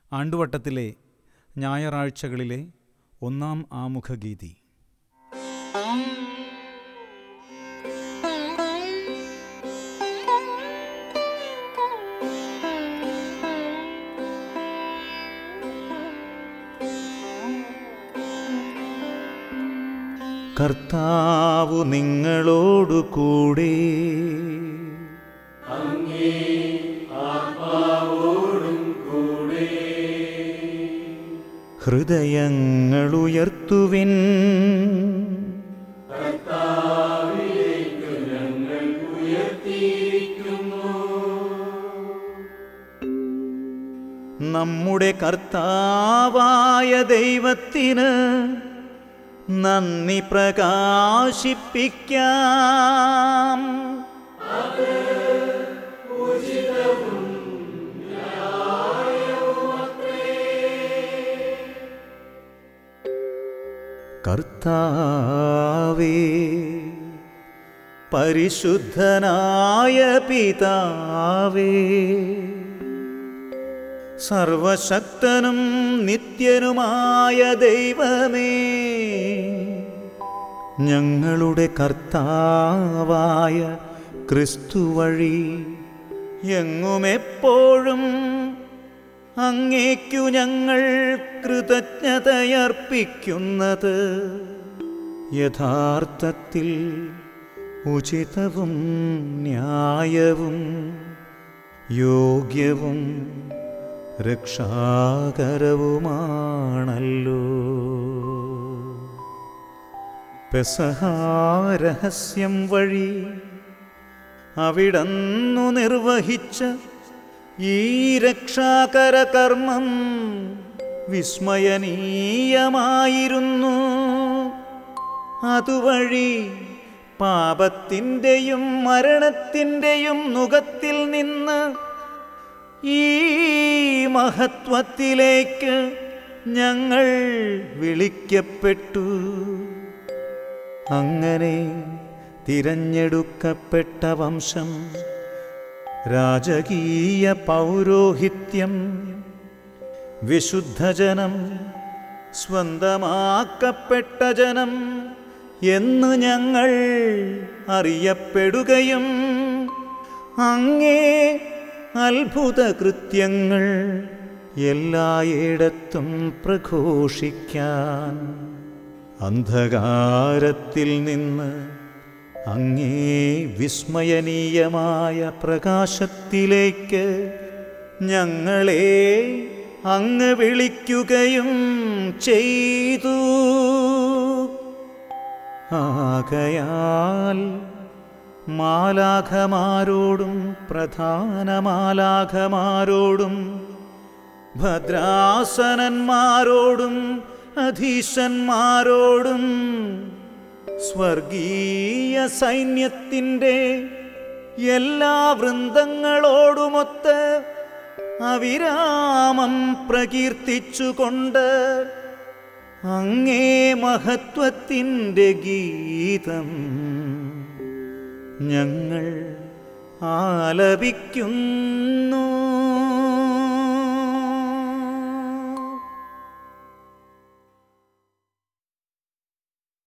ആണ്ടുവട്ടത്തിലെ ഞായറാഴ്ചകളിലെ ഒന്നാം ആമുഖഗീതി കർത്താവു നിങ്ങളോടു കൂടെ ഹൃദയങ്ങളുയർത്തുവിൻ നമ്മുടെ കർത്താവായ ദൈവത്തിന് നന്ദി പ്രകാശിപ്പിക്കാം കർത്താവേ പരിശുദ്ധനായ പിതാവേ സർവശക്തനും നിത്യനുമായ ദൈവമേ ഞങ്ങളുടെ കർത്താവായ ക്രിസ്തു വഴി എങ്ങുമെപ്പോഴും അങ്ങേക്കു ഞങ്ങൾ കൃതജ്ഞതയർപ്പിക്കുന്നത് യഥാർത്ഥത്തിൽ ഉചിതവും ന്യായവും യോഗ്യവും രക്ഷാകരവുമാണല്ലോ പെസഹാരഹസ്യം വഴി അവിടന്നു നിർവഹിച്ച ഈ രക്ഷാകര കർമ്മം വിസ്മയനീയമായിരുന്നു അതുവഴി പാപത്തിൻ്റെയും മരണത്തിൻ്റെയും നുഖത്തിൽ നിന്ന് ഈ മഹത്വത്തിലേക്ക് ഞങ്ങൾ വിളിക്കപ്പെട്ടു അങ്ങനെ തിരഞ്ഞെടുക്കപ്പെട്ട വംശം രാജകീയ പൗരോഹിത്യം വിശുദ്ധജനം സ്വന്തമാക്കപ്പെട്ട ജനം എന്ന് ഞങ്ങൾ അറിയപ്പെടുകയും അങ്ങേ അത്ഭുത കൃത്യങ്ങൾ എല്ലായിടത്തും പ്രഘോഷിക്കാൻ അന്ധകാരത്തിൽ നിന്ന് അങ്ങേ വിസ്മയനീയമായ പ്രകാശത്തിലേക്ക് ഞങ്ങളെ അങ്ങ് വിളിക്കുകയും ചെയ്തു ആകയാൽ മാലാഖമാരോടും പ്രധാന മാലാഖമാരോടും ഭദ്രാസനന്മാരോടും അധീശന്മാരോടും സ്വർഗീയ സൈന്യത്തിൻ്റെ എല്ലാ വൃന്ദങ്ങളോടുമൊത്ത് അവിരാമം പ്രകീർത്തിച്ചുകൊണ്ട് അങ്ങേ മഹത്വത്തിൻ്റെ ഗീതം ഞങ്ങൾ ആലപിക്കുന്നു